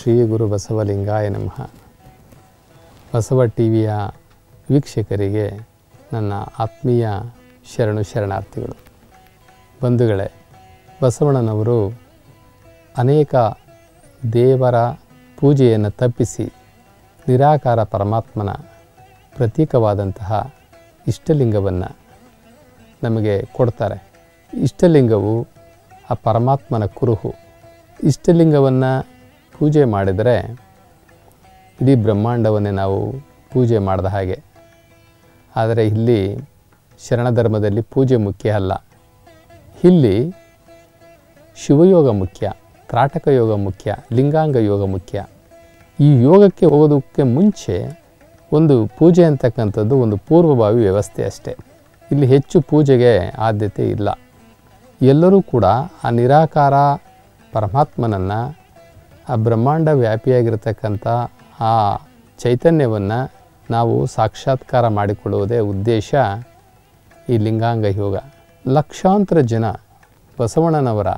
ಶ್ರೀ ಗುರು ಬಸವಲಿಂಗಾಯ ನಮಃ ಬಸವ ಟಿ ವಿಯ ವೀಕ್ಷಕರಿಗೆ ನನ್ನ ಆತ್ಮೀಯ ಶರಣು ಶರಣಾರ್ಥಿಗಳು ಬಂಧುಗಳೇ ಬಸವಣ್ಣನವರು ಅನೇಕ ದೇವರ ಪೂಜೆಯನ್ನು ತಪ್ಪಿಸಿ ನಿರಾಕಾರ ಪರಮಾತ್ಮನ ಪ್ರತೀಕವಾದಂತಹ ಇಷ್ಟಲಿಂಗವನ್ನು ನಮಗೆ ಕೊಡ್ತಾರೆ ಇಷ್ಟಲಿಂಗವು ಆ ಪರಮಾತ್ಮನ ಕುರುಹು ಇಷ್ಟಲಿಂಗವನ್ನು ಪೂಜೆ ಮಾಡಿದರೆ ಇಡೀ ಬ್ರಹ್ಮಾಂಡವನ್ನೇ ನಾವು ಪೂಜೆ ಮಾಡಿದ ಹಾಗೆ ಆದರೆ ಇಲ್ಲಿ ಶರಣಧರ್ಮದಲ್ಲಿ ಪೂಜೆ ಮುಖ್ಯ ಅಲ್ಲ ಇಲ್ಲಿ ಶಿವಯೋಗ ಮುಖ್ಯ ತ್ರಾಟಕ ಯೋಗ ಮುಖ್ಯ ಲಿಂಗಾಂಗ ಯೋಗ ಮುಖ್ಯ ಈ ಯೋಗಕ್ಕೆ ಹೋಗೋದಕ್ಕೆ ಮುಂಚೆ ಒಂದು ಪೂಜೆ ಅಂತಕ್ಕಂಥದ್ದು ಒಂದು ಪೂರ್ವಭಾವಿ ವ್ಯವಸ್ಥೆ ಅಷ್ಟೇ ಇಲ್ಲಿ ಹೆಚ್ಚು ಪೂಜೆಗೆ ಆದ್ಯತೆ ಇಲ್ಲ ಎಲ್ಲರೂ ಕೂಡ ಆ ನಿರಾಕಾರ ಪರಮಾತ್ಮನನ್ನು ಆ ಬ್ರಹ್ಮಾಂಡ ವ್ಯಾಪಿಯಾಗಿರ್ತಕ್ಕಂಥ ಆ ಚೈತನ್ಯವನ್ನು ನಾವು ಸಾಕ್ಷಾತ್ಕಾರ ಮಾಡಿಕೊಳ್ಳುವುದೇ ಉದ್ದೇಶ ಈ ಲಿಂಗಾಂಗ ಯೋಗ ಲಕ್ಷಾಂತರ ಜನ ಬಸವಣ್ಣನವರ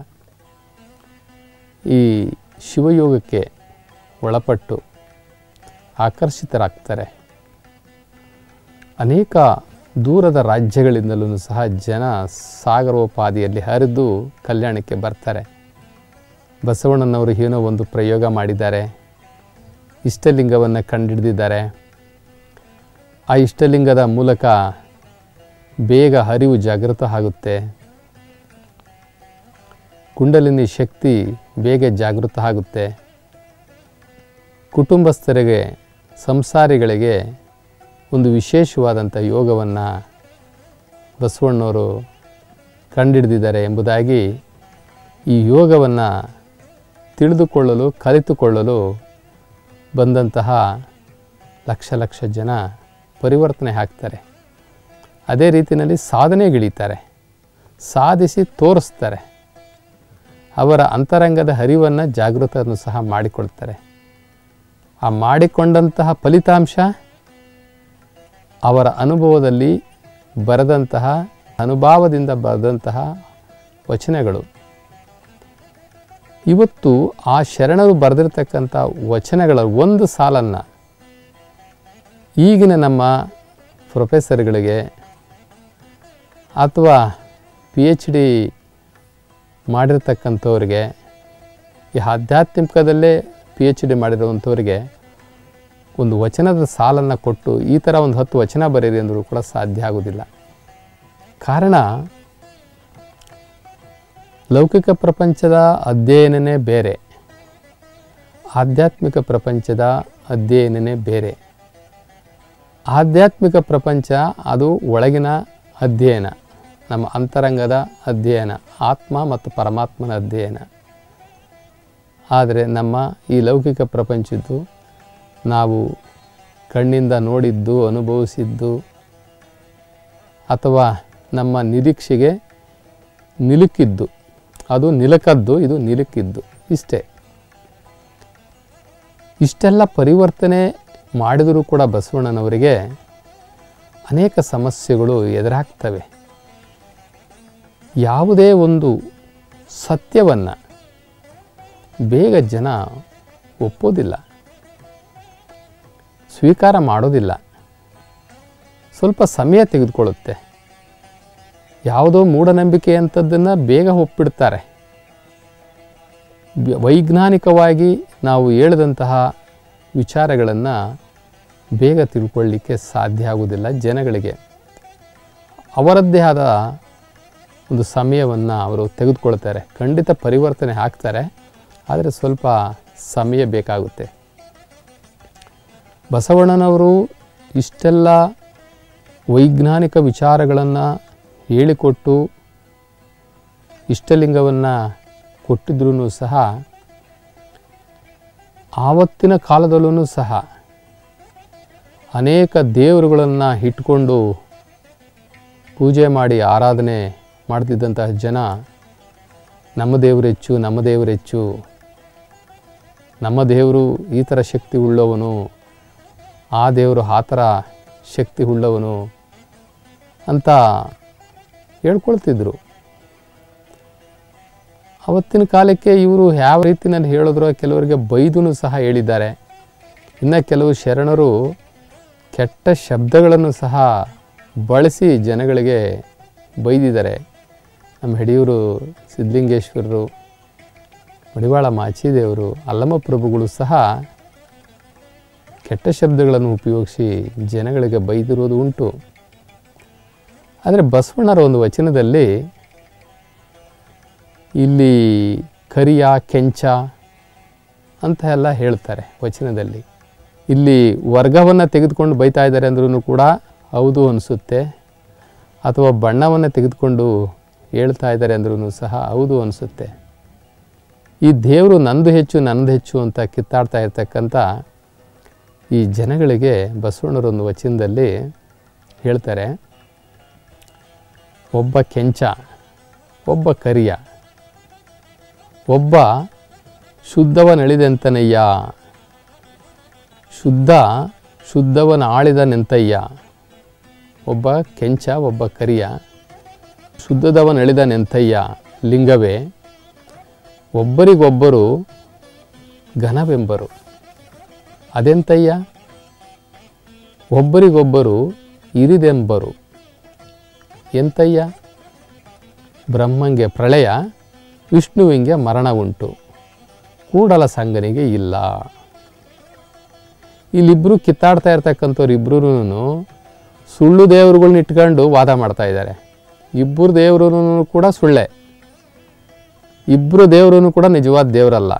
ಈ ಶಿವಯೋಗಕ್ಕೆ ಒಳಪಟ್ಟು ಆಕರ್ಷಿತರಾಗ್ತಾರೆ ಅನೇಕ ದೂರದ ರಾಜ್ಯಗಳಿಂದಲೂ ಸಹ ಜನ ಸಾಗರೋಪಾದಿಯಲ್ಲಿ ಹರಿದು ಕಲ್ಯಾಣಕ್ಕೆ ಬರ್ತಾರೆ ಬಸವಣ್ಣನವರು ಏನೋ ಒಂದು ಪ್ರಯೋಗ ಮಾಡಿದ್ದಾರೆ ಇಷ್ಟಲಿಂಗವನ್ನು ಕಂಡುಹಿಡಿದಿದ್ದಾರೆ ಆ ಇಷ್ಟಲಿಂಗದ ಮೂಲಕ ಬೇಗ ಹರಿವು ಜಾಗೃತ ಆಗುತ್ತೆ ಕುಂಡಲಿನಿ ಶಕ್ತಿ ಬೇಗ ಜಾಗೃತ ಆಗುತ್ತೆ ಕುಟುಂಬಸ್ಥರಿಗೆ ಸಂಸಾರಿಗಳಿಗೆ ಒಂದು ವಿಶೇಷವಾದಂಥ ಯೋಗವನ್ನು ಬಸವಣ್ಣವರು ಕಂಡುಹಿಡಿದಿದ್ದಾರೆ ಎಂಬುದಾಗಿ ಈ ಯೋಗವನ್ನು ತಿಳಿದುಕೊಳ್ಳಲು ಕಲಿತುಕೊಳ್ಳಲು ಬಂದಂತಹ ಲಕ್ಷ ಲಕ್ಷ ಜನ ಪರಿವರ್ತನೆ ಆಗ್ತಾರೆ ಅದೇ ರೀತಿಯಲ್ಲಿ ಸಾಧನೆಗಿಳಿತಾರೆ ಸಾಧಿಸಿ ತೋರಿಸ್ತಾರೆ ಅವರ ಅಂತರಂಗದ ಹರಿವನ್ನು ಜಾಗೃತವನ್ನು ಸಹ ಮಾಡಿಕೊಳ್ತಾರೆ ಆ ಮಾಡಿಕೊಂಡಂತಹ ಫಲಿತಾಂಶ ಅವರ ಅನುಭವದಲ್ಲಿ ಬರೆದಂತಹ ಅನುಭವದಿಂದ ಬರೆದಂತಹ ವಚನಗಳು ಇವತ್ತು ಆ ಶರಣರು ಬರೆದಿರ್ತಕ್ಕಂಥ ವಚನಗಳ ಒಂದು ಸಾಲನ್ನು ಈಗಿನ ನಮ್ಮ ಪ್ರೊಫೆಸರ್ಗಳಿಗೆ ಅಥವಾ ಪಿ ಎಚ್ ಡಿ ಮಾಡಿರ್ತಕ್ಕಂಥವ್ರಿಗೆ ಈ ಆಧ್ಯಾತ್ಮಿಕದಲ್ಲೇ ಪಿ ಎಚ್ ಡಿ ಮಾಡಿರುವಂಥವ್ರಿಗೆ ಒಂದು ವಚನದ ಸಾಲನ್ನು ಕೊಟ್ಟು ಈ ಥರ ಒಂದು ಹತ್ತು ವಚನ ಬರೀರಿ ಅಂದರೂ ಕೂಡ ಸಾಧ್ಯ ಆಗೋದಿಲ್ಲ ಕಾರಣ ಲೌಕಿಕ ಪ್ರಪಂಚದ ಅಧ್ಯಯನನೇ ಬೇರೆ ಆಧ್ಯಾತ್ಮಿಕ ಪ್ರಪಂಚದ ಅಧ್ಯಯನನೇ ಬೇರೆ ಆಧ್ಯಾತ್ಮಿಕ ಪ್ರಪಂಚ ಅದು ಒಳಗಿನ ಅಧ್ಯಯನ ನಮ್ಮ ಅಂತರಂಗದ ಅಧ್ಯಯನ ಆತ್ಮ ಮತ್ತು ಪರಮಾತ್ಮನ ಅಧ್ಯಯನ ಆದರೆ ನಮ್ಮ ಈ ಲೌಕಿಕ ಪ್ರಪಂಚದ್ದು ನಾವು ಕಣ್ಣಿಂದ ನೋಡಿದ್ದು ಅನುಭವಿಸಿದ್ದು ಅಥವಾ ನಮ್ಮ ನಿರೀಕ್ಷೆಗೆ ನಿಲುಕಿದ್ದು ಅದು ನಿಲಕದ್ದು ಇದು ನಿಲುಕಿದ್ದು ಇಷ್ಟೇ ಇಷ್ಟೆಲ್ಲ ಪರಿವರ್ತನೆ ಮಾಡಿದರೂ ಕೂಡ ಬಸವಣ್ಣನವರಿಗೆ ಅನೇಕ ಸಮಸ್ಯೆಗಳು ಎದುರಾಗ್ತವೆ ಯಾವುದೇ ಒಂದು ಸತ್ಯವನ್ನು ಬೇಗ ಜನ ಒಪ್ಪೋದಿಲ್ಲ ಸ್ವೀಕಾರ ಮಾಡೋದಿಲ್ಲ ಸ್ವಲ್ಪ ಸಮಯ ತೆಗೆದುಕೊಳ್ಳುತ್ತೆ ಯಾವುದೋ ಮೂಢನಂಬಿಕೆ ಅಂಥದ್ದನ್ನು ಬೇಗ ಒಪ್ಪಿಡ್ತಾರೆ ವ್ಯ- ವೈಜ್ಞಾನಿಕವಾಗಿ ನಾವು ಹೇಳಿದಂತಹ ವಿಚಾರಗಳನ್ನು ಬೇಗ ತಿಳ್ಕೊಳ್ಳಿಕ್ಕೆ ಸಾಧ್ಯ ಆಗುವುದಿಲ್ಲ ಜನಗಳಿಗೆ ಅವರದ್ದೇ ಆದ ಒಂದು ಸಮಯವನ್ನು ಅವರು ತೆಗೆದುಕೊಳ್ತಾರೆ ಖಂಡಿತ ಪರಿವರ್ತನೆ ಆಗ್ತಾರೆ ಆದರೆ ಸ್ವಲ್ಪ ಸಮಯ ಬೇಕಾಗುತ್ತೆ ಬಸವಣ್ಣನವರು ಇಷ್ಟೆಲ್ಲ ವೈಜ್ಞಾನಿಕ ವಿಚಾರಗಳನ್ನು ಹೇಳಿಕೊಟ್ಟು ಇಷ್ಟಲಿಂಗವನ್ನು ಕೊಟ್ಟಿದ್ರೂ ಸಹ ಆವತ್ತಿನ ಕಾಲದಲ್ಲೂ ಸಹ ಅನೇಕ ದೇವರುಗಳನ್ನು ಇಟ್ಕೊಂಡು ಪೂಜೆ ಮಾಡಿ ಆರಾಧನೆ ಮಾಡ್ತಿದ್ದಂತಹ ಜನ ನಮ್ಮ ದೇವರು ಹೆಚ್ಚು ನಮ್ಮ ದೇವರು ಹೆಚ್ಚು ನಮ್ಮ ದೇವರು ಈ ಥರ ಶಕ್ತಿ ಉಳ್ಳವನು ಆ ದೇವರು ಆ ಥರ ಶಕ್ತಿ ಉಳ್ಳವನು ಅಂತ ಹೇಳ್ಕೊಳ್ತಿದ್ರು ಅವತ್ತಿನ ಕಾಲಕ್ಕೆ ಇವರು ಯಾವ ರೀತಿನಲ್ಲಿ ಹೇಳಿದ್ರು ಕೆಲವರಿಗೆ ಬೈದೂ ಸಹ ಹೇಳಿದ್ದಾರೆ ಇನ್ನು ಕೆಲವು ಶರಣರು ಕೆಟ್ಟ ಶಬ್ದಗಳನ್ನು ಸಹ ಬಳಸಿ ಜನಗಳಿಗೆ ಬೈದಿದ್ದಾರೆ ನಮ್ಮ ಹೆಡಿಯೂರು ಸಿದ್ಧಲಿಂಗೇಶ್ವರರು ಮಡಿವಾಳ ಮಾಚಿದೇವರು ಅಲ್ಲಮ ಪ್ರಭುಗಳು ಸಹ ಕೆಟ್ಟ ಶಬ್ದಗಳನ್ನು ಉಪಯೋಗಿಸಿ ಜನಗಳಿಗೆ ಬೈದಿರೋದು ಉಂಟು ಆದರೆ ಬಸವಣ್ಣರ ಒಂದು ವಚನದಲ್ಲಿ ಇಲ್ಲಿ ಕರಿಯ ಕೆಂಚ ಅಂತ ಎಲ್ಲ ಹೇಳ್ತಾರೆ ವಚನದಲ್ಲಿ ಇಲ್ಲಿ ವರ್ಗವನ್ನು ತೆಗೆದುಕೊಂಡು ಬೈತಾ ಇದ್ದಾರೆ ಅಂದ್ರೂ ಕೂಡ ಹೌದು ಅನಿಸುತ್ತೆ ಅಥವಾ ಬಣ್ಣವನ್ನು ತೆಗೆದುಕೊಂಡು ಹೇಳ್ತಾ ಇದ್ದಾರೆ ಅಂದ್ರೂ ಸಹ ಹೌದು ಅನಿಸುತ್ತೆ ಈ ದೇವರು ನಂದು ಹೆಚ್ಚು ನಂದು ಹೆಚ್ಚು ಅಂತ ಕಿತ್ತಾಡ್ತಾ ಇರ್ತಕ್ಕಂಥ ಈ ಜನಗಳಿಗೆ ಬಸವಣ್ಣರೊಂದು ವಚನದಲ್ಲಿ ಹೇಳ್ತಾರೆ ಒಬ್ಬ ಕೆಂಚ ಒಬ್ಬ ಕರಿಯ ಒಬ್ಬ ಶುದ್ಧವನಳಿದೆಂತನಯ್ಯ ಶುದ್ಧ ಶುದ್ಧವನ ಆಳಿದ ನೆಂತಯ್ಯ ಒಬ್ಬ ಕೆಂಚ ಒಬ್ಬ ಕರಿಯ ಶುದ್ಧದವನಳಿದ ನೆಂತಯ್ಯ ಲಿಂಗವೇ ಒಬ್ಬರಿಗೊಬ್ಬರು ಘನವೆಂಬರು ಅದೆಂತಯ್ಯ ಒಬ್ಬರಿಗೊಬ್ಬರು ಇರಿದೆಂಬರು ಎಂತಯ್ಯ ಬ್ರಹ್ಮಂಗೆ ಪ್ರಳಯ ವಿಷ್ಣುವಿಂಗೆ ಮರಣ ಉಂಟು ಕೂಡಲ ಸಂಗನಿಗೆ ಇಲ್ಲ ಇಲ್ಲಿಬ್ಬರು ಕಿತ್ತಾಡ್ತಾ ಇರ್ತಕ್ಕಂಥವ್ರು ಇಬ್ಬರೂ ಸುಳ್ಳು ದೇವರುಗಳನ್ನ ಇಟ್ಕೊಂಡು ವಾದ ಮಾಡ್ತಾ ಇದ್ದಾರೆ ಇಬ್ಬರು ದೇವರು ಕೂಡ ಸುಳ್ಳೆ ಇಬ್ಬರು ದೇವರು ಕೂಡ ನಿಜವಾದ ದೇವರಲ್ಲ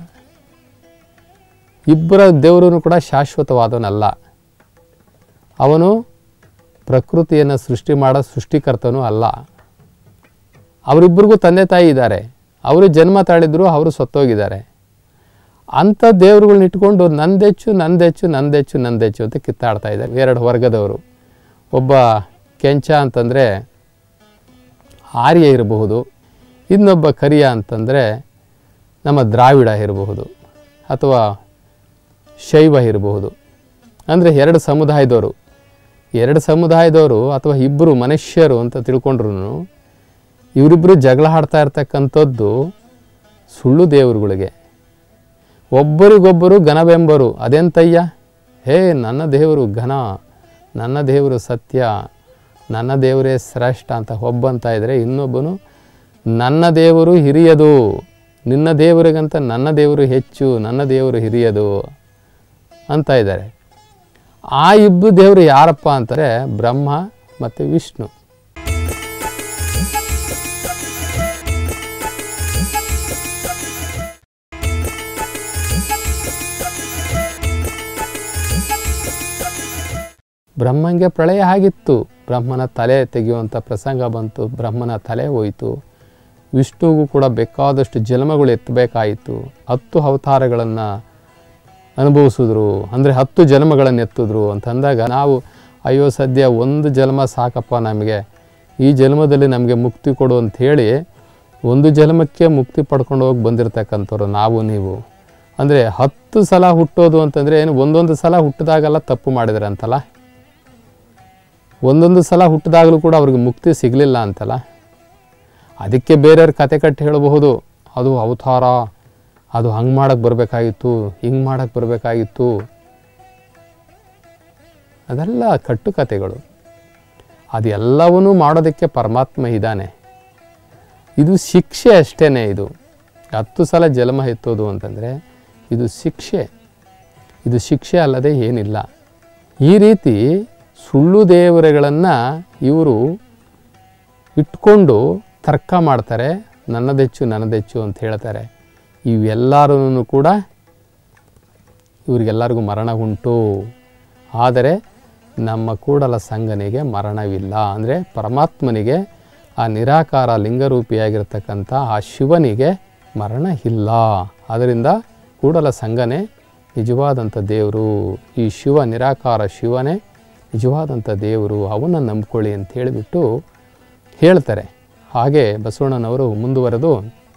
ಇಬ್ಬರ ದೇವರು ಕೂಡ ಶಾಶ್ವತವಾದವನಲ್ಲ ಅವನು ಪ್ರಕೃತಿಯನ್ನು ಸೃಷ್ಟಿ ಮಾಡೋ ಸೃಷ್ಟಿಕರ್ತನೂ ಅಲ್ಲ ಅವರಿಬ್ಬರಿಗೂ ತಂದೆ ತಾಯಿ ಇದ್ದಾರೆ ಅವರು ಜನ್ಮ ತಾಳಿದ್ರು ಅವರು ಸತ್ತೋಗಿದ್ದಾರೆ ಅಂಥ ದೇವರುಗಳನ್ನ ಇಟ್ಕೊಂಡು ನಂದೆಚ್ಚು ನಂದೆಚ್ಚು ನಂದೆಚ್ಚು ನಂದೆಚ್ಚು ಅಂತ ಕಿತ್ತಾಡ್ತಾ ಇದ್ದಾರೆ ಎರಡು ವರ್ಗದವರು ಒಬ್ಬ ಕೆಂಚ ಅಂತಂದರೆ ಆರ್ಯ ಇರಬಹುದು ಇನ್ನೊಬ್ಬ ಕರಿಯ ಅಂತಂದರೆ ನಮ್ಮ ದ್ರಾವಿಡ ಇರಬಹುದು ಅಥವಾ ಶೈವ ಇರಬಹುದು ಅಂದರೆ ಎರಡು ಸಮುದಾಯದವರು ಎರಡು ಸಮುದಾಯದವರು ಅಥವಾ ಇಬ್ಬರು ಮನುಷ್ಯರು ಅಂತ ತಿಳ್ಕೊಂಡ್ರು ಇವರಿಬ್ಬರು ಜಗಳ ಆಡ್ತಾ ಇರ್ತಕ್ಕಂಥದ್ದು ಸುಳ್ಳು ದೇವರುಗಳಿಗೆ ಒಬ್ಬರಿಗೊಬ್ಬರು ಘನವೆಂಬರು ಅದೆಂತಯ್ಯ ಹೇ ನನ್ನ ದೇವರು ಘನ ನನ್ನ ದೇವರು ಸತ್ಯ ನನ್ನ ದೇವರೇ ಶ್ರೇಷ್ಠ ಅಂತ ಒಬ್ಬಂತ ಇದ್ದರೆ ಇನ್ನೊಬ್ಬನು ನನ್ನ ದೇವರು ಹಿರಿಯದು ನಿನ್ನ ದೇವರಿಗಂತ ನನ್ನ ದೇವರು ಹೆಚ್ಚು ನನ್ನ ದೇವರು ಹಿರಿಯದು ಅಂತ ಇದ್ದಾರೆ ಆ ಇಬ್ಬರು ದೇವರು ಯಾರಪ್ಪ ಅಂತಾರೆ ಬ್ರಹ್ಮ ಮತ್ತು ವಿಷ್ಣು ಬ್ರಹ್ಮಂಗೆ ಪ್ರಳಯ ಆಗಿತ್ತು ಬ್ರಹ್ಮನ ತಲೆ ತೆಗೆಯುವಂಥ ಪ್ರಸಂಗ ಬಂತು ಬ್ರಹ್ಮನ ತಲೆ ಹೋಯಿತು ವಿಷ್ಣುಗೂ ಕೂಡ ಬೇಕಾದಷ್ಟು ಜನ್ಮಗಳು ಎತ್ತಬೇಕಾಯಿತು ಹತ್ತು ಅವತಾರಗಳನ್ನು ಅನುಭವಿಸಿದ್ರು ಅಂದರೆ ಹತ್ತು ಜನ್ಮಗಳನ್ನು ಎತ್ತಿದ್ರು ಅಂತಂದಾಗ ನಾವು ಅಯ್ಯೋ ಸದ್ಯ ಒಂದು ಜನ್ಮ ಸಾಕಪ್ಪ ನಮಗೆ ಈ ಜನ್ಮದಲ್ಲಿ ನಮಗೆ ಮುಕ್ತಿ ಕೊಡು ಅಂತ ಹೇಳಿ ಒಂದು ಜನ್ಮಕ್ಕೆ ಮುಕ್ತಿ ಪಡ್ಕೊಂಡು ಹೋಗಿ ಬಂದಿರತಕ್ಕಂಥವ್ರು ನಾವು ನೀವು ಅಂದರೆ ಹತ್ತು ಸಲ ಹುಟ್ಟೋದು ಅಂತಂದರೆ ಏನು ಒಂದೊಂದು ಸಲ ಹುಟ್ಟಿದಾಗೆಲ್ಲ ತಪ್ಪು ಮಾಡಿದ್ರೆ ಅಂತಲ್ಲ ಒಂದೊಂದು ಸಲ ಹುಟ್ಟಿದಾಗಲೂ ಕೂಡ ಅವ್ರಿಗೆ ಮುಕ್ತಿ ಸಿಗಲಿಲ್ಲ ಅಂತಲ್ಲ ಅದಕ್ಕೆ ಬೇರೆಯವ್ರ ಕತೆ ಕಟ್ಟಿ ಹೇಳಬಹುದು ಅದು ಅವತಾರ ಅದು ಹಂಗೆ ಮಾಡಕ್ಕೆ ಬರಬೇಕಾಗಿತ್ತು ಹಿಂಗೆ ಮಾಡಕ್ಕೆ ಬರಬೇಕಾಗಿತ್ತು ಅದೆಲ್ಲ ಕಟ್ಟು ಕತೆಗಳು ಅದೆಲ್ಲವನ್ನೂ ಮಾಡೋದಕ್ಕೆ ಪರಮಾತ್ಮ ಇದ್ದಾನೆ ಇದು ಶಿಕ್ಷೆ ಅಷ್ಟೇ ಇದು ಹತ್ತು ಸಲ ಜನ್ಮ ಎತ್ತೋದು ಅಂತಂದರೆ ಇದು ಶಿಕ್ಷೆ ಇದು ಶಿಕ್ಷೆ ಅಲ್ಲದೆ ಏನಿಲ್ಲ ಈ ರೀತಿ ಸುಳ್ಳು ದೇವರುಗಳನ್ನು ಇವರು ಇಟ್ಕೊಂಡು ತರ್ಕ ಮಾಡ್ತಾರೆ ನನ್ನದೆಚ್ಚು ನನ್ನದೆಚ್ಚು ಅಂತ ಹೇಳ್ತಾರೆ ಇವೆಲ್ಲರೂ ಕೂಡ ಇವರಿಗೆಲ್ಲರಿಗೂ ಮರಣ ಉಂಟು ಆದರೆ ನಮ್ಮ ಕೂಡಲ ಸಂಗನಿಗೆ ಮರಣವಿಲ್ಲ ಅಂದರೆ ಪರಮಾತ್ಮನಿಗೆ ಆ ನಿರಾಕಾರ ಲಿಂಗರೂಪಿಯಾಗಿರ್ತಕ್ಕಂಥ ಆ ಶಿವನಿಗೆ ಮರಣ ಇಲ್ಲ ಆದ್ದರಿಂದ ಕೂಡಲ ಸಂಗನೇ ನಿಜವಾದಂಥ ದೇವರು ಈ ಶಿವ ನಿರಾಕಾರ ಶಿವನೇ ನಿಜವಾದಂಥ ದೇವರು ಅವನ್ನ ನಂಬ್ಕೊಳ್ಳಿ ಅಂತ ಹೇಳಿಬಿಟ್ಟು ಹೇಳ್ತಾರೆ ಹಾಗೆ ಬಸವಣ್ಣನವರು ಮುಂದುವರೆದು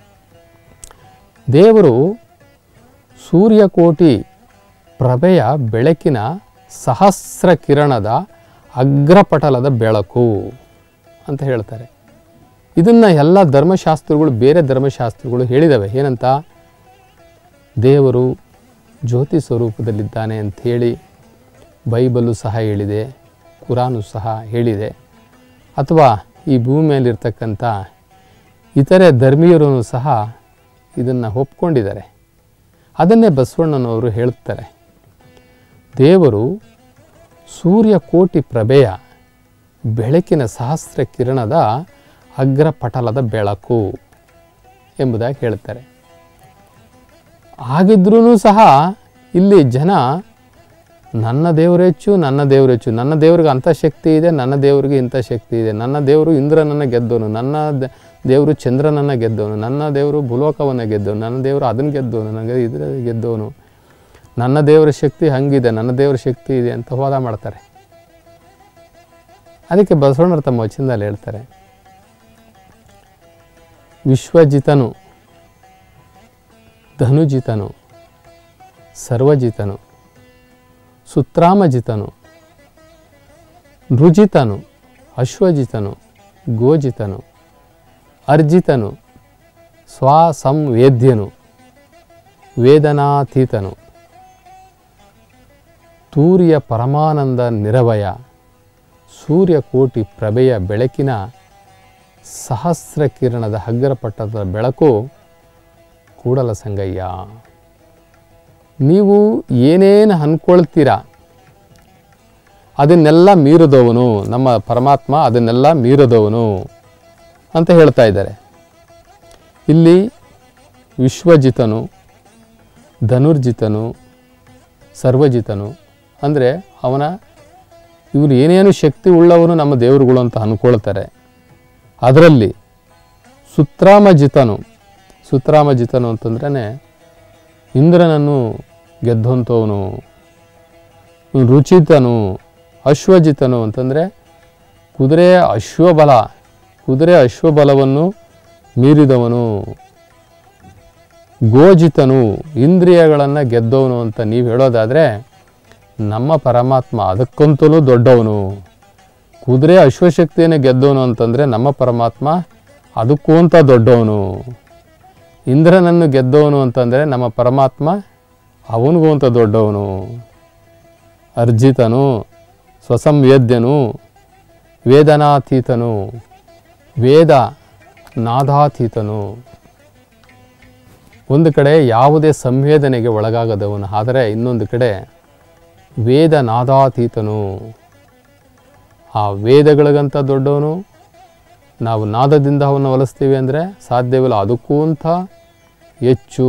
ದೇವರು ಸೂರ್ಯಕೋಟಿ ಪ್ರಭೆಯ ಬೆಳಕಿನ ಸಹಸ್ರ ಕಿರಣದ ಅಗ್ರಪಟಲದ ಬೆಳಕು ಅಂತ ಹೇಳ್ತಾರೆ ಇದನ್ನು ಎಲ್ಲ ಧರ್ಮಶಾಸ್ತ್ರಗಳು ಬೇರೆ ಧರ್ಮಶಾಸ್ತ್ರಗಳು ಹೇಳಿದ್ದಾವೆ ಏನಂತ ದೇವರು ಜ್ಯೋತಿ ಸ್ವರೂಪದಲ್ಲಿದ್ದಾನೆ ಅಂಥೇಳಿ ಬೈಬಲು ಸಹ ಹೇಳಿದೆ ಕುರಾನು ಸಹ ಹೇಳಿದೆ ಅಥವಾ ಈ ಭೂಮಿ ಮೇಲಿರ್ತಕ್ಕಂಥ ಇತರೆ ಧರ್ಮೀಯರು ಸಹ ಇದನ್ನು ಒಪ್ಕೊಂಡಿದ್ದಾರೆ ಅದನ್ನೇ ಬಸವಣ್ಣನವರು ಹೇಳುತ್ತಾರೆ ದೇವರು ಸೂರ್ಯ ಕೋಟಿ ಪ್ರಭೆಯ ಬೆಳಕಿನ ಸಹಸ್ರ ಕಿರಣದ ಅಗ್ರಪಟಲದ ಬೆಳಕು ಎಂಬುದಾಗಿ ಹೇಳ್ತಾರೆ ಹಾಗಿದ್ರೂ ಸಹ ಇಲ್ಲಿ ಜನ ನನ್ನ ದೇವರು ಹೆಚ್ಚು ನನ್ನ ದೇವರು ಹೆಚ್ಚು ನನ್ನ ದೇವ್ರಿಗೆ ಅಂಥ ಶಕ್ತಿ ಇದೆ ನನ್ನ ದೇವರಿಗೆ ಇಂಥ ಶಕ್ತಿ ಇದೆ ನನ್ನ ದೇವರು ಇಂದ್ರನನ್ನು ಗೆದ್ದವನು ನನ್ನ ದ- ದೇವರು ಚಂದ್ರನನ್ನು ಗೆದ್ದವನು ನನ್ನ ದೇವರು ಭೂಲೋಕವನ್ನು ಗೆದ್ದವನು ನನ್ನ ದೇವರು ಅದನ್ನು ಗೆದ್ದವನು ನನಗೆ ಇದ್ರ ಗೆದ್ದವನು ನನ್ನ ದೇವರ ಶಕ್ತಿ ಹಂಗಿದೆ ನನ್ನ ದೇವರ ಶಕ್ತಿ ಇದೆ ಅಂತ ವಾದ ಮಾಡ್ತಾರೆ ಅದಕ್ಕೆ ಬಸವಣ್ಣರು ತಮ್ಮ ವಚನದಲ್ಲಿ ಹೇಳ್ತಾರೆ ವಿಶ್ವಜಿತನು ಧನುಜಿತನು ಸರ್ವಜಿತನು ಸುತ್ರಾಮಜಿತನು ನೃಜಿತನು ಅಶ್ವಜಿತನು ಗೋಜಿತನು ಅರ್ಜಿತನು ಸ್ವಸಂವೇದ್ಯನು ವೇದನಾತೀತನು ತೂರ್ಯ ಪರಮಾನಂದ ನಿರವಯ ಸೂರ್ಯಕೋಟಿ ಪ್ರಭೆಯ ಬೆಳಕಿನ ಸಹಸ್ರ ಕಿರಣದ ಹಗ್ಗರಪಟ್ಟದ ಬೆಳಕು ಕೂಡಲ ಸಂಗಯ್ಯ ನೀವು ಏನೇನು ಅನ್ಕೊಳ್ತೀರಾ ಅದನ್ನೆಲ್ಲ ಮೀರಿದವನು ನಮ್ಮ ಪರಮಾತ್ಮ ಅದನ್ನೆಲ್ಲ ಮೀರಿದವನು ಅಂತ ಹೇಳ್ತಾ ಇದ್ದಾರೆ ಇಲ್ಲಿ ವಿಶ್ವಜಿತನು ಧನುರ್ಜಿತನು ಸರ್ವಜಿತನು ಅಂದರೆ ಅವನ ಇವನು ಏನೇನು ಶಕ್ತಿ ಉಳ್ಳವನು ನಮ್ಮ ದೇವರುಗಳು ಅಂತ ಅಂದ್ಕೊಳ್ತಾರೆ ಅದರಲ್ಲಿ ಸುತ್ರಾಮಜಿತನು ಸುತ್ರಾಮಜಿತನು ಅಂತಂದ್ರೆ ಇಂದ್ರನನ್ನು ಗೆದ್ದಂಥವನು ರುಚಿತನು ಅಶ್ವಜಿತನು ಅಂತಂದರೆ ಕುದುರೆ ಅಶ್ವಬಲ ಕುದುರೆ ಅಶ್ವಬಲವನ್ನು ಮೀರಿದವನು ಗೋಜಿತನು ಇಂದ್ರಿಯಗಳನ್ನು ಗೆದ್ದವನು ಅಂತ ನೀವು ಹೇಳೋದಾದರೆ ನಮ್ಮ ಪರಮಾತ್ಮ ಅದಕ್ಕಂತಲೂ ದೊಡ್ಡವನು ಕುದುರೆ ಅಶ್ವಶಕ್ತಿಯನ್ನು ಗೆದ್ದವನು ಅಂತಂದರೆ ನಮ್ಮ ಪರಮಾತ್ಮ ಅದಕ್ಕೂ ಅಂತ ದೊಡ್ಡವನು ಇಂದ್ರನನ್ನು ಗೆದ್ದವನು ಅಂತಂದರೆ ನಮ್ಮ ಪರಮಾತ್ಮ ಅವನಿಗೂ ಅಂತ ದೊಡ್ಡವನು ಅರ್ಜಿತನು ಸ್ವಸಂವೇದ್ಯನು ವೇದನಾತೀತನು ವೇದ ನಾದಾತೀತನು ಒಂದು ಕಡೆ ಯಾವುದೇ ಸಂವೇದನೆಗೆ ಒಳಗಾಗದವನು ಆದರೆ ಇನ್ನೊಂದು ಕಡೆ ವೇದ ನಾದಾತೀತನು ಆ ವೇದಗಳಿಗಂತ ದೊಡ್ಡವನು ನಾವು ನಾದದಿಂದ ಅವನ್ನ ಹೊಲಿಸ್ತೀವಿ ಅಂದರೆ ಸಾಧ್ಯವಿಲ್ಲ ಅದಕ್ಕೂ ಅಂತ ಹೆಚ್ಚು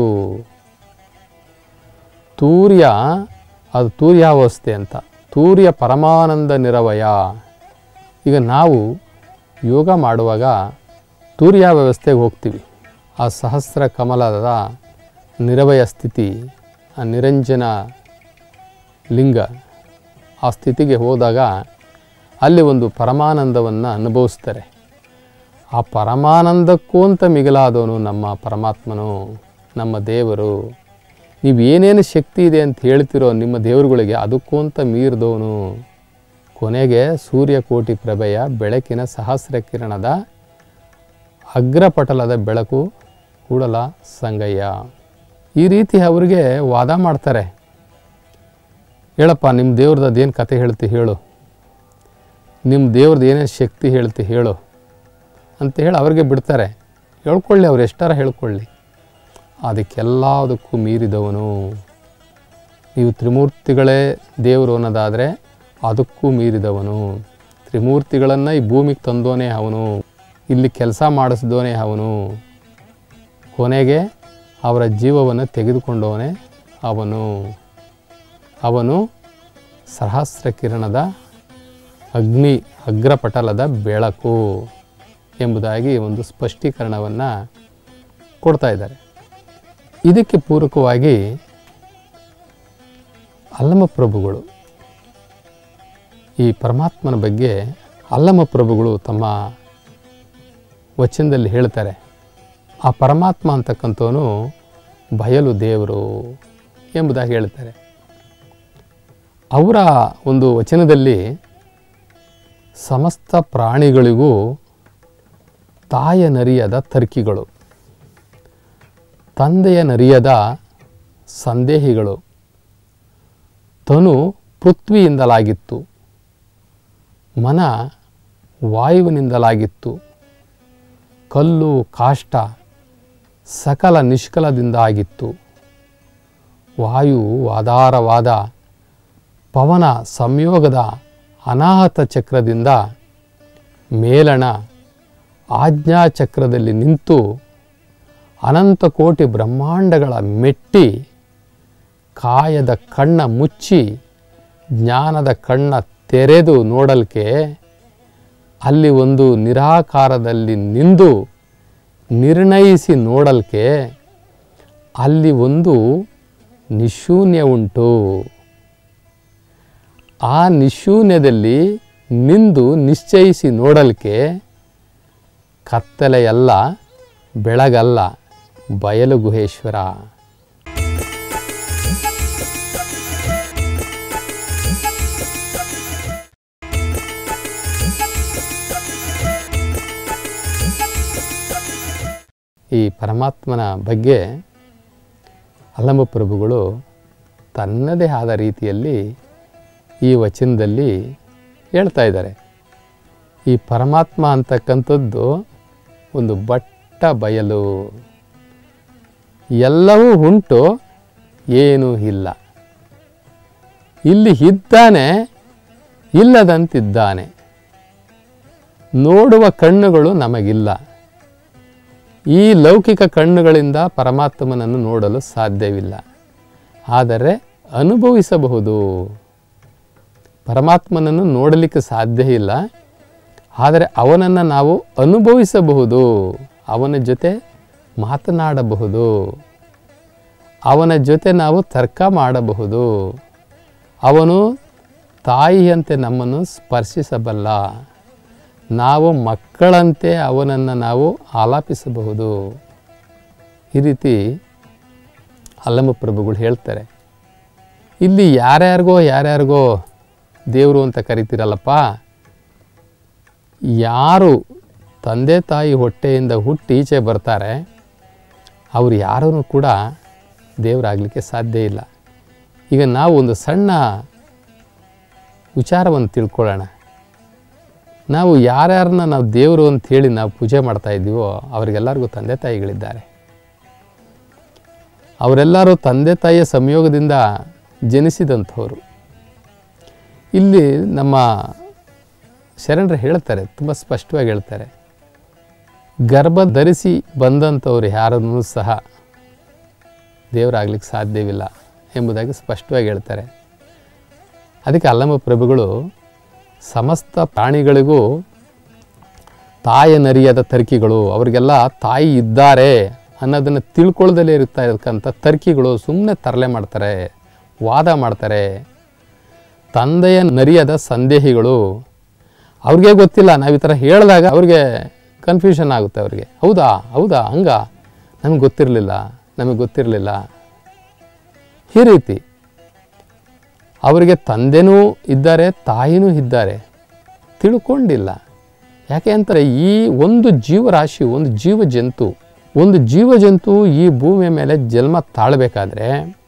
ತೂರ್ಯ ಅದು ತೂರ್ಯಾವಸ್ಥೆ ಅಂತ ತೂರ್ಯ ಪರಮಾನಂದ ನಿರವಯ ಈಗ ನಾವು ಯೋಗ ಮಾಡುವಾಗ ತೂರ್ಯ ವ್ಯವಸ್ಥೆಗೆ ಹೋಗ್ತೀವಿ ಆ ಸಹಸ್ರ ಕಮಲದ ನಿರವಯ ಸ್ಥಿತಿ ಆ ನಿರಂಜನ ಲಿಂಗ ಆ ಸ್ಥಿತಿಗೆ ಹೋದಾಗ ಅಲ್ಲಿ ಒಂದು ಪರಮಾನಂದವನ್ನು ಅನುಭವಿಸ್ತಾರೆ ಆ ಪರಮಾನಂದಕ್ಕೂ ಅಂತ ಮಿಗಿಲಾದವನು ನಮ್ಮ ಪರಮಾತ್ಮನು ನಮ್ಮ ದೇವರು ನೀವು ಏನೇನು ಶಕ್ತಿ ಇದೆ ಅಂತ ಹೇಳ್ತಿರೋ ನಿಮ್ಮ ದೇವರುಗಳಿಗೆ ಅದಕ್ಕೂ ಅಂತ ಮೀರಿದವನು ಕೊನೆಗೆ ಸೂರ್ಯಕೋಟಿ ಪ್ರಭೆಯ ಬೆಳಕಿನ ಸಹಸ್ರ ಕಿರಣದ ಅಗ್ರಪಟಲದ ಬೆಳಕು ಕೂಡಲ ಸಂಗಯ್ಯ ಈ ರೀತಿ ಅವರಿಗೆ ವಾದ ಮಾಡ್ತಾರೆ ಹೇಳಪ್ಪ ನಿಮ್ಮ ದೇವ್ರದ್ದು ಅದೇನು ಕತೆ ಹೇಳ್ತಿ ಹೇಳು ನಿಮ್ಮ ದೇವ್ರದ್ದು ಏನೇನು ಶಕ್ತಿ ಹೇಳ್ತಿ ಹೇಳು ಅಂತ ಹೇಳಿ ಅವ್ರಿಗೆ ಬಿಡ್ತಾರೆ ಹೇಳ್ಕೊಳ್ಳಿ ಅವ್ರು ಎಷ್ಟಾರ ಹೇಳ್ಕೊಳ್ಳಿ ಅದಕ್ಕೆಲ್ಲದಕ್ಕೂ ಮೀರಿದವನು ನೀವು ತ್ರಿಮೂರ್ತಿಗಳೇ ದೇವರು ಅನ್ನೋದಾದರೆ ಅದಕ್ಕೂ ಮೀರಿದವನು ತ್ರಿಮೂರ್ತಿಗಳನ್ನು ಈ ಭೂಮಿಗೆ ತಂದೋನೇ ಅವನು ಇಲ್ಲಿ ಕೆಲಸ ಮಾಡಿಸಿದವನೇ ಅವನು ಕೊನೆಗೆ ಅವರ ಜೀವವನ್ನು ತೆಗೆದುಕೊಂಡವನೇ ಅವನು ಅವನು ಸಹಸ್ರ ಕಿರಣದ ಅಗ್ನಿ ಅಗ್ರಪಟಲದ ಬೆಳಕು ಎಂಬುದಾಗಿ ಒಂದು ಸ್ಪಷ್ಟೀಕರಣವನ್ನು ಕೊಡ್ತಾ ಇದ್ದಾರೆ ಇದಕ್ಕೆ ಪೂರಕವಾಗಿ ಅಲ್ಲಮ ಪ್ರಭುಗಳು ಈ ಪರಮಾತ್ಮನ ಬಗ್ಗೆ ಅಲ್ಲಮ ಪ್ರಭುಗಳು ತಮ್ಮ ವಚನದಲ್ಲಿ ಹೇಳ್ತಾರೆ ಆ ಪರಮಾತ್ಮ ಅಂತಕ್ಕಂಥವನು ಬಯಲು ದೇವರು ಎಂಬುದಾಗಿ ಹೇಳ್ತಾರೆ ಅವರ ಒಂದು ವಚನದಲ್ಲಿ ಸಮಸ್ತ ಪ್ರಾಣಿಗಳಿಗೂ ತಾಯ ನರಿಯದ ತರ್ಕಿಗಳು ತಂದೆಯ ನರಿಯದ ಸಂದೇಹಿಗಳು ತನು ಪೃಥ್ವಿಯಿಂದಲಾಗಿತ್ತು ಮನ ವಾಯುವಿನಿಂದಲಾಗಿತ್ತು ಕಲ್ಲು ಕಾಷ್ಟ ಸಕಲ ನಿಷ್ಕಲದಿಂದ ಆಗಿತ್ತು ವಾಯು ಆಧಾರವಾದ ಪವನ ಸಂಯೋಗದ ಅನಾಹತ ಚಕ್ರದಿಂದ ಮೇಲಣ ಆಜ್ಞಾಚಕ್ರದಲ್ಲಿ ನಿಂತು ಅನಂತ ಕೋಟಿ ಬ್ರಹ್ಮಾಂಡಗಳ ಮೆಟ್ಟಿ ಕಾಯದ ಕಣ್ಣ ಮುಚ್ಚಿ ಜ್ಞಾನದ ಕಣ್ಣ ತೆರೆದು ನೋಡಲ್ಕೆ ಅಲ್ಲಿ ಒಂದು ನಿರಾಕಾರದಲ್ಲಿ ನಿಂದು ನಿರ್ಣಯಿಸಿ ನೋಡಲ್ಕೆ ಅಲ್ಲಿ ಒಂದು ನಿಶೂನ್ಯ ಉಂಟು ಆ ನಿಶೂನ್ಯದಲ್ಲಿ ನಿಂದು ನಿಶ್ಚಯಿಸಿ ನೋಡಲ್ಕೆ ಕತ್ತಲೆಯಲ್ಲ ಬೆಳಗಲ್ಲ ಬಯಲು ಗುಹೇಶ್ವರ ಈ ಪರಮಾತ್ಮನ ಬಗ್ಗೆ ಅಲ್ಲಮ ಪ್ರಭುಗಳು ತನ್ನದೇ ಆದ ರೀತಿಯಲ್ಲಿ ಈ ವಚನದಲ್ಲಿ ಹೇಳ್ತಾ ಇದ್ದಾರೆ ಈ ಪರಮಾತ್ಮ ಅಂತಕ್ಕಂಥದ್ದು ಒಂದು ಬಟ್ಟ ಬಯಲು ಎಲ್ಲವೂ ಉಂಟು ಏನೂ ಇಲ್ಲ ಇಲ್ಲಿ ಇದ್ದಾನೆ ಇಲ್ಲದಂತಿದ್ದಾನೆ ನೋಡುವ ಕಣ್ಣುಗಳು ನಮಗಿಲ್ಲ ಈ ಲೌಕಿಕ ಕಣ್ಣುಗಳಿಂದ ಪರಮಾತ್ಮನನ್ನು ನೋಡಲು ಸಾಧ್ಯವಿಲ್ಲ ಆದರೆ ಅನುಭವಿಸಬಹುದು ಪರಮಾತ್ಮನನ್ನು ನೋಡಲಿಕ್ಕೆ ಸಾಧ್ಯ ಇಲ್ಲ ಆದರೆ ಅವನನ್ನು ನಾವು ಅನುಭವಿಸಬಹುದು ಅವನ ಜೊತೆ ಮಾತನಾಡಬಹುದು ಅವನ ಜೊತೆ ನಾವು ತರ್ಕ ಮಾಡಬಹುದು ಅವನು ತಾಯಿಯಂತೆ ನಮ್ಮನ್ನು ಸ್ಪರ್ಶಿಸಬಲ್ಲ ನಾವು ಮಕ್ಕಳಂತೆ ಅವನನ್ನು ನಾವು ಆಲಾಪಿಸಬಹುದು ಈ ರೀತಿ ಅಲ್ಲಮ ಪ್ರಭುಗಳು ಹೇಳ್ತಾರೆ ಇಲ್ಲಿ ಯಾರ್ಯಾರಿಗೋ ಯಾರ್ಯಾರಿಗೋ ದೇವರು ಅಂತ ಕರಿತೀರಲ್ಲಪ್ಪ ಯಾರು ತಂದೆ ತಾಯಿ ಹೊಟ್ಟೆಯಿಂದ ಹುಟ್ಟಿ ಈಚೆ ಬರ್ತಾರೆ ಅವರು ಯಾರೂ ಕೂಡ ದೇವರಾಗಲಿಕ್ಕೆ ಸಾಧ್ಯ ಇಲ್ಲ ಈಗ ನಾವು ಒಂದು ಸಣ್ಣ ವಿಚಾರವನ್ನು ತಿಳ್ಕೊಳ್ಳೋಣ ನಾವು ಯಾರ್ಯಾರನ್ನ ನಾವು ದೇವರು ಅಂತ ಹೇಳಿ ನಾವು ಪೂಜೆ ಮಾಡ್ತಾ ಇದ್ದೀವೋ ಅವರಿಗೆಲ್ಲರಿಗೂ ತಂದೆ ತಾಯಿಗಳಿದ್ದಾರೆ ಅವರೆಲ್ಲರೂ ತಂದೆ ತಾಯಿಯ ಸಂಯೋಗದಿಂದ ಜನಿಸಿದಂಥವರು ಇಲ್ಲಿ ನಮ್ಮ ಶರಣರು ಹೇಳ್ತಾರೆ ತುಂಬ ಸ್ಪಷ್ಟವಾಗಿ ಹೇಳ್ತಾರೆ ಗರ್ಭ ಧರಿಸಿ ಬಂದಂಥವ್ರು ಯಾರನ್ನೂ ಸಹ ದೇವರಾಗ್ಲಿಕ್ಕೆ ಸಾಧ್ಯವಿಲ್ಲ ಎಂಬುದಾಗಿ ಸ್ಪಷ್ಟವಾಗಿ ಹೇಳ್ತಾರೆ ಅದಕ್ಕೆ ಅಲ್ಲಮ ಪ್ರಭುಗಳು ಸಮಸ್ತ ಪ್ರಾಣಿಗಳಿಗೂ ತಾಯ ನರಿಯದ ತರ್ಕಿಗಳು ಅವರಿಗೆಲ್ಲ ತಾಯಿ ಇದ್ದಾರೆ ಅನ್ನೋದನ್ನು ತಿಳ್ಕೊಳ್ದಲೇ ಇರ್ತಾ ಇರತಕ್ಕಂಥ ತರ್ಕಿಗಳು ಸುಮ್ಮನೆ ತರಲೆ ಮಾಡ್ತಾರೆ ವಾದ ಮಾಡ್ತಾರೆ ತಂದೆಯ ನರಿಯದ ಸಂದೇಹಿಗಳು ಅವ್ರಿಗೆ ಗೊತ್ತಿಲ್ಲ ನಾವು ಈ ಥರ ಹೇಳಿದಾಗ ಅವ್ರಿಗೆ ಕನ್ಫ್ಯೂಷನ್ ಆಗುತ್ತೆ ಅವ್ರಿಗೆ ಹೌದಾ ಹೌದಾ ಹಂಗ ನಮಗೆ ಗೊತ್ತಿರಲಿಲ್ಲ ನಮಗೆ ಗೊತ್ತಿರಲಿಲ್ಲ ಈ ರೀತಿ ಅವರಿಗೆ ತಂದೆನೂ ಇದ್ದಾರೆ ತಾಯಿನೂ ಇದ್ದಾರೆ ತಿಳ್ಕೊಂಡಿಲ್ಲ ಯಾಕೆ ಅಂತಾರೆ ಈ ಒಂದು ಜೀವರಾಶಿ ಒಂದು ಜೀವ ಜಂತು ಒಂದು ಜೀವ ಜಂತು ಈ ಭೂಮಿಯ ಮೇಲೆ ಜನ್ಮ ತಾಳಬೇಕಾದ್ರೆ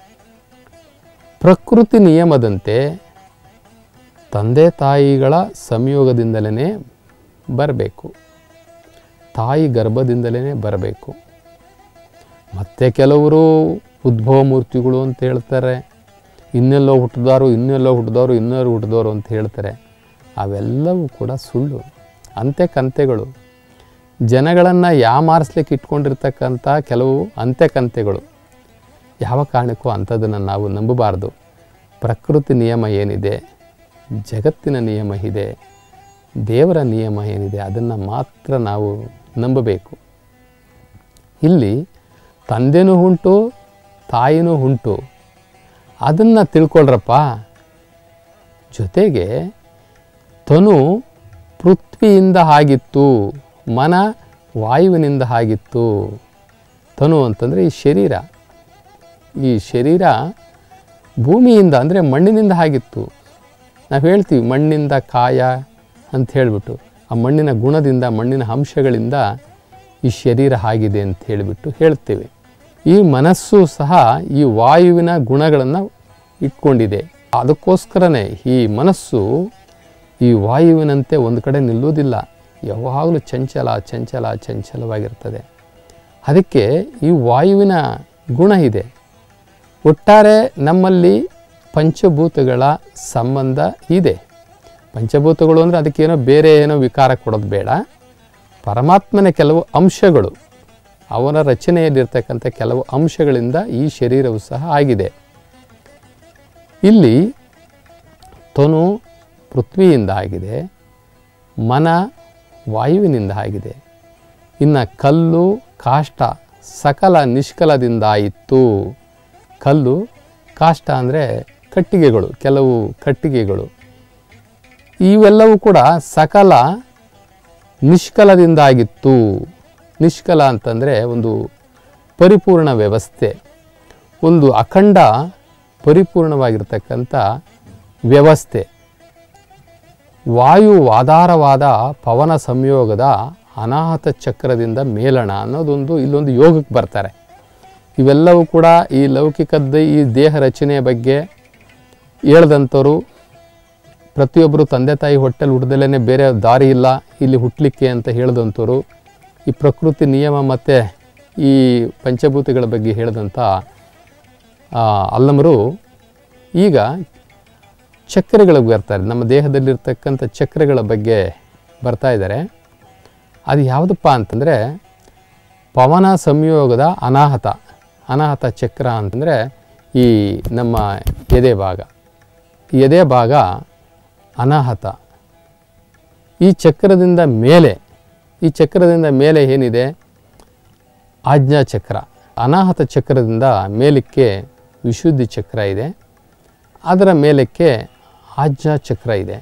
ಪ್ರಕೃತಿ ನಿಯಮದಂತೆ ತಂದೆ ತಾಯಿಗಳ ಸಂಯೋಗದಿಂದಲೇ ಬರಬೇಕು ತಾಯಿ ಗರ್ಭದಿಂದಲೇ ಬರಬೇಕು ಮತ್ತೆ ಕೆಲವರು ಉದ್ಭವ ಮೂರ್ತಿಗಳು ಅಂತ ಹೇಳ್ತಾರೆ ಇನ್ನೆಲ್ಲೋ ಹುಟ್ಟಿದವರು ಇನ್ನೆಲ್ಲೋ ಹುಟ್ಟಿದವರು ಇನ್ನೆಲ್ಲೋ ಹುಟ್ಟಿದವರು ಅಂತ ಹೇಳ್ತಾರೆ ಅವೆಲ್ಲವೂ ಕೂಡ ಸುಳ್ಳು ಅಂತೆ ಕಂತೆಗಳು ಜನಗಳನ್ನು ಯಾಮಾರಿಸ್ಲಿಕ್ಕೆ ಇಟ್ಕೊಂಡಿರ್ತಕ್ಕಂಥ ಕೆಲವು ಅಂತೆ ಕಂತೆಗಳು ಯಾವ ಕಾರಣಕ್ಕೂ ಅಂಥದ್ದನ್ನು ನಾವು ನಂಬಬಾರ್ದು ಪ್ರಕೃತಿ ನಿಯಮ ಏನಿದೆ ಜಗತ್ತಿನ ನಿಯಮ ಇದೆ ದೇವರ ನಿಯಮ ಏನಿದೆ ಅದನ್ನು ಮಾತ್ರ ನಾವು ನಂಬಬೇಕು ಇಲ್ಲಿ ತಂದೆನೂ ಉಂಟು ತಾಯಿನೂ ಉಂಟು ಅದನ್ನು ತಿಳ್ಕೊಳ್ರಪ್ಪ ಜೊತೆಗೆ ತನು ಪೃಥ್ವಿಯಿಂದ ಆಗಿತ್ತು ಮನ ವಾಯುವಿನಿಂದ ಆಗಿತ್ತು ತನು ಅಂತಂದರೆ ಈ ಶರೀರ ಈ ಶರೀರ ಭೂಮಿಯಿಂದ ಅಂದರೆ ಮಣ್ಣಿನಿಂದ ಆಗಿತ್ತು ನಾವು ಹೇಳ್ತೀವಿ ಮಣ್ಣಿಂದ ಕಾಯ ಅಂತ ಹೇಳಿಬಿಟ್ಟು ಆ ಮಣ್ಣಿನ ಗುಣದಿಂದ ಮಣ್ಣಿನ ಅಂಶಗಳಿಂದ ಈ ಶರೀರ ಆಗಿದೆ ಅಂತ ಹೇಳಿಬಿಟ್ಟು ಹೇಳ್ತೇವೆ ಈ ಮನಸ್ಸು ಸಹ ಈ ವಾಯುವಿನ ಗುಣಗಳನ್ನು ಇಟ್ಕೊಂಡಿದೆ ಅದಕ್ಕೋಸ್ಕರನೇ ಈ ಮನಸ್ಸು ಈ ವಾಯುವಿನಂತೆ ಒಂದು ಕಡೆ ನಿಲ್ಲುವುದಿಲ್ಲ ಯಾವಾಗಲೂ ಚಂಚಲ ಚಂಚಲ ಚಂಚಲವಾಗಿರ್ತದೆ ಅದಕ್ಕೆ ಈ ವಾಯುವಿನ ಗುಣ ಇದೆ ಒಟ್ಟಾರೆ ನಮ್ಮಲ್ಲಿ ಪಂಚಭೂತಗಳ ಸಂಬಂಧ ಇದೆ ಪಂಚಭೂತಗಳು ಅಂದರೆ ಅದಕ್ಕೇನೋ ಬೇರೆ ಏನೋ ವಿಕಾರ ಕೊಡೋದು ಬೇಡ ಪರಮಾತ್ಮನ ಕೆಲವು ಅಂಶಗಳು ಅವನ ರಚನೆಯಲ್ಲಿರ್ತಕ್ಕಂಥ ಕೆಲವು ಅಂಶಗಳಿಂದ ಈ ಶರೀರವು ಸಹ ಆಗಿದೆ ಇಲ್ಲಿ ತನು ಪೃಥ್ವಿಯಿಂದ ಆಗಿದೆ ಮನ ವಾಯುವಿನಿಂದ ಆಗಿದೆ ಇನ್ನು ಕಲ್ಲು ಕಾಷ್ಟ ಸಕಲ ನಿಷ್ಕಲದಿಂದಾಯಿತು ಕಲ್ಲು ಕಾಷ್ಟ ಅಂದರೆ ಕಟ್ಟಿಗೆಗಳು ಕೆಲವು ಕಟ್ಟಿಗೆಗಳು ಇವೆಲ್ಲವೂ ಕೂಡ ಸಕಲ ನಿಷ್ಕಲದಿಂದಾಗಿತ್ತು ನಿಷ್ಕಲ ಅಂತಂದರೆ ಒಂದು ಪರಿಪೂರ್ಣ ವ್ಯವಸ್ಥೆ ಒಂದು ಅಖಂಡ ಪರಿಪೂರ್ಣವಾಗಿರ್ತಕ್ಕಂಥ ವ್ಯವಸ್ಥೆ ವಾಯು ಆಧಾರವಾದ ಪವನ ಸಂಯೋಗದ ಅನಾಹತ ಚಕ್ರದಿಂದ ಮೇಲಣ ಅನ್ನೋದೊಂದು ಇಲ್ಲೊಂದು ಯೋಗಕ್ಕೆ ಬರ್ತಾರೆ ಇವೆಲ್ಲವೂ ಕೂಡ ಈ ಲೌಕಿಕದ ಈ ದೇಹ ರಚನೆಯ ಬಗ್ಗೆ ಹೇಳ್ದಂಥವ್ರು ಪ್ರತಿಯೊಬ್ಬರು ತಂದೆ ತಾಯಿ ಹೊಟ್ಟೆಲಿ ಹುಡ್ದಲೇ ಬೇರೆ ದಾರಿ ಇಲ್ಲ ಇಲ್ಲಿ ಹುಟ್ಟಲಿಕ್ಕೆ ಅಂತ ಹೇಳಿದಂಥವ್ರು ಈ ಪ್ರಕೃತಿ ನಿಯಮ ಮತ್ತು ಈ ಪಂಚಭೂತಗಳ ಬಗ್ಗೆ ಹೇಳಿದಂಥ ಆ, ಅಲ್ಲಮರು ಈಗ ಚಕ್ರಗಳಿಗೆ ಬರ್ತಾರೆ ನಮ್ಮ ದೇಹದಲ್ಲಿರ್ತಕ್ಕಂಥ ಚಕ್ರಗಳ ಬಗ್ಗೆ ಬರ್ತಾ ಇದ್ದಾರೆ ಅದು ಯಾವುದಪ್ಪ ಅಂತಂದರೆ ಪವನ ಸಂಯೋಗದ ಅನಾಹತ ಅನಾಹತ ಚಕ್ರ ಅಂತಂದರೆ ಈ ನಮ್ಮ ಎದೆ ಭಾಗ ಈ ಎದೆ ಭಾಗ ಅನಾಹತ ಈ ಚಕ್ರದಿಂದ ಮೇಲೆ ಈ ಚಕ್ರದಿಂದ ಮೇಲೆ ಏನಿದೆ ಆಜ್ಞಾ ಚಕ್ರ ಅನಾಹತ ಚಕ್ರದಿಂದ ಮೇಲಕ್ಕೆ ವಿಶುದ್ಧಿ ಚಕ್ರ ಇದೆ ಅದರ ಮೇಲಕ್ಕೆ ಆಜ್ಞಾ ಚಕ್ರ ಇದೆ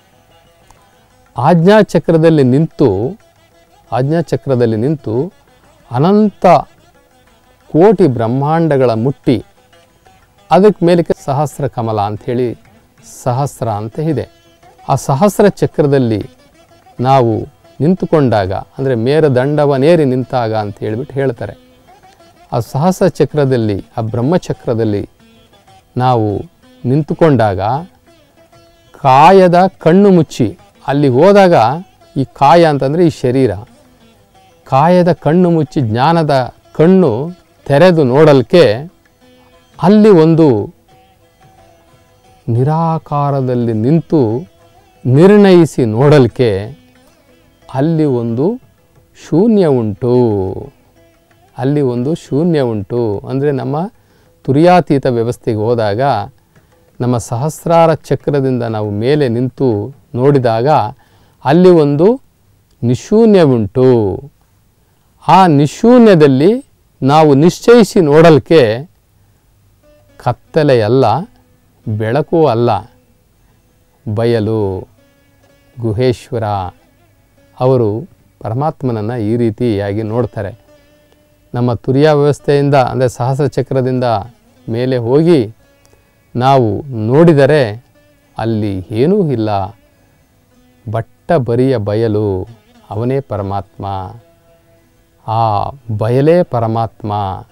ಆಜ್ಞಾ ಚಕ್ರದಲ್ಲಿ ನಿಂತು ಆಜ್ಞಾ ಚಕ್ರದಲ್ಲಿ ನಿಂತು ಅನಂತ ಕೋಟಿ ಬ್ರಹ್ಮಾಂಡಗಳ ಮುಟ್ಟಿ ಅದಕ್ಕೆ ಮೇಲಕ್ಕೆ ಸಹಸ್ರ ಕಮಲ ಅಂಥೇಳಿ ಸಹಸ್ರ ಅಂತ ಇದೆ ಆ ಸಹಸ್ರ ಚಕ್ರದಲ್ಲಿ ನಾವು ನಿಂತುಕೊಂಡಾಗ ಅಂದರೆ ಮೇರದಂಡವನೇರಿ ನಿಂತಾಗ ಅಂತ ಹೇಳಿಬಿಟ್ಟು ಹೇಳ್ತಾರೆ ಆ ಸಹಸ್ರ ಚಕ್ರದಲ್ಲಿ ಆ ಬ್ರಹ್ಮಚಕ್ರದಲ್ಲಿ ನಾವು ನಿಂತುಕೊಂಡಾಗ ಕಾಯದ ಕಣ್ಣು ಮುಚ್ಚಿ ಅಲ್ಲಿ ಹೋದಾಗ ಈ ಕಾಯ ಅಂತಂದರೆ ಈ ಶರೀರ ಕಾಯದ ಕಣ್ಣು ಮುಚ್ಚಿ ಜ್ಞಾನದ ಕಣ್ಣು ತೆರೆದು ನೋಡಲಿಕ್ಕೆ ಅಲ್ಲಿ ಒಂದು ನಿರಾಕಾರದಲ್ಲಿ ನಿಂತು ನಿರ್ಣಯಿಸಿ ನೋಡಲಿಕ್ಕೆ ಅಲ್ಲಿ ಒಂದು ಶೂನ್ಯ ಉಂಟು ಅಲ್ಲಿ ಒಂದು ಶೂನ್ಯ ಉಂಟು ಅಂದರೆ ನಮ್ಮ ತುರ್ಯಾತೀತ ವ್ಯವಸ್ಥೆಗೆ ಹೋದಾಗ ನಮ್ಮ ಸಹಸ್ರಾರ ಚಕ್ರದಿಂದ ನಾವು ಮೇಲೆ ನಿಂತು ನೋಡಿದಾಗ ಅಲ್ಲಿ ಒಂದು ನಿಶೂನ್ಯವುಂಟು ಆ ನಿಶೂನ್ಯದಲ್ಲಿ ನಾವು ನಿಶ್ಚಯಿಸಿ ನೋಡಲಿಕ್ಕೆ ಕತ್ತಲೆಯಲ್ಲ ಬೆಳಕು ಅಲ್ಲ ಬಯಲು ಗುಹೇಶ್ವರ ಅವರು ಪರಮಾತ್ಮನನ್ನು ಈ ರೀತಿಯಾಗಿ ನೋಡ್ತಾರೆ ನಮ್ಮ ತುರಿಯ ವ್ಯವಸ್ಥೆಯಿಂದ ಅಂದರೆ ಸಹಸ್ರ ಚಕ್ರದಿಂದ ಮೇಲೆ ಹೋಗಿ ನಾವು ನೋಡಿದರೆ ಅಲ್ಲಿ ಏನೂ ಇಲ್ಲ ಬಟ್ಟ ಬರಿಯ ಬಯಲು ಅವನೇ ಪರಮಾತ್ಮ ಆ ಬಯಲೇ ಪರಮಾತ್ಮ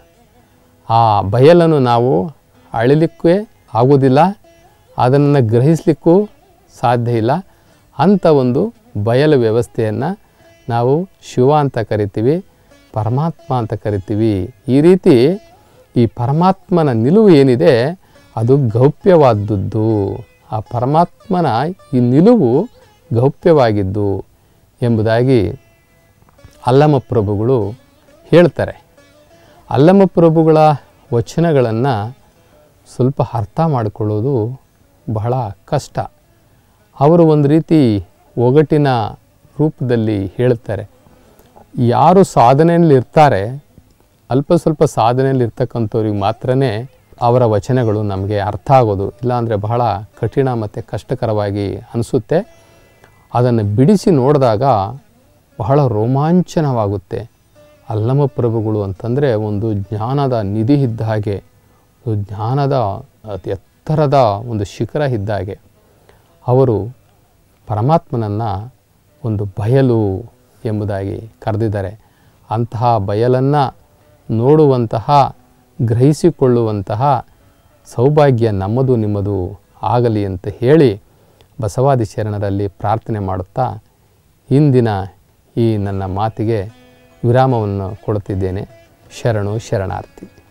ಆ ಬಯಲನ್ನು ನಾವು ಅಳಿಲಿಕ್ಕೆ ಆಗೋದಿಲ್ಲ ಅದನ್ನು ಗ್ರಹಿಸಲಿಕ್ಕೂ ಸಾಧ್ಯ ಇಲ್ಲ ಅಂಥ ಒಂದು ಬಯಲು ವ್ಯವಸ್ಥೆಯನ್ನು ನಾವು ಶಿವ ಅಂತ ಕರಿತೀವಿ ಪರಮಾತ್ಮ ಅಂತ ಕರಿತೀವಿ ಈ ರೀತಿ ಈ ಪರಮಾತ್ಮನ ನಿಲುವು ಏನಿದೆ ಅದು ಗೌಪ್ಯವಾದದ್ದು ಆ ಪರಮಾತ್ಮನ ಈ ನಿಲುವು ಗೌಪ್ಯವಾಗಿದ್ದು ಎಂಬುದಾಗಿ ಅಲ್ಲಮ ಪ್ರಭುಗಳು ಹೇಳ್ತಾರೆ ಅಲ್ಲಮ ಪ್ರಭುಗಳ ವಚನಗಳನ್ನು ಸ್ವಲ್ಪ ಅರ್ಥ ಮಾಡಿಕೊಳ್ಳೋದು ಬಹಳ ಕಷ್ಟ ಅವರು ಒಂದು ರೀತಿ ಒಗಟಿನ ರೂಪದಲ್ಲಿ ಹೇಳುತ್ತಾರೆ ಯಾರು ಸಾಧನೆಯಲ್ಲಿ ಇರ್ತಾರೆ ಅಲ್ಪ ಸ್ವಲ್ಪ ಸಾಧನೆಯಲ್ಲಿ ಇರ್ತಕ್ಕಂಥವ್ರಿಗೆ ಮಾತ್ರನೇ ಅವರ ವಚನಗಳು ನಮಗೆ ಅರ್ಥ ಆಗೋದು ಇಲ್ಲಾಂದರೆ ಬಹಳ ಕಠಿಣ ಮತ್ತು ಕಷ್ಟಕರವಾಗಿ ಅನಿಸುತ್ತೆ ಅದನ್ನು ಬಿಡಿಸಿ ನೋಡಿದಾಗ ಬಹಳ ರೋಮಾಂಚನವಾಗುತ್ತೆ ಅಲ್ಲಮ ಪ್ರಭುಗಳು ಅಂತಂದರೆ ಒಂದು ಜ್ಞಾನದ ನಿಧಿ ಇದ್ದ ಹಾಗೆ ಒಂದು ಜ್ಞಾನದ ಅತಿ ಎತ್ತರದ ಒಂದು ಶಿಖರ ಇದ್ದ ಹಾಗೆ ಅವರು ಪರಮಾತ್ಮನನ್ನು ಒಂದು ಬಯಲು ಎಂಬುದಾಗಿ ಕರೆದಿದ್ದಾರೆ ಅಂತಹ ಬಯಲನ್ನು ನೋಡುವಂತಹ ಗ್ರಹಿಸಿಕೊಳ್ಳುವಂತಹ ಸೌಭಾಗ್ಯ ನಮ್ಮದು ನಿಮ್ಮದು ಆಗಲಿ ಅಂತ ಹೇಳಿ ಬಸವಾದಿ ಶರಣರಲ್ಲಿ ಪ್ರಾರ್ಥನೆ ಮಾಡುತ್ತಾ ಇಂದಿನ ಈ ನನ್ನ ಮಾತಿಗೆ ವಿರಾಮವನ್ನು ಕೊಡುತ್ತಿದ್ದೇನೆ ಶರಣು ಶರಣಾರ್ಥಿ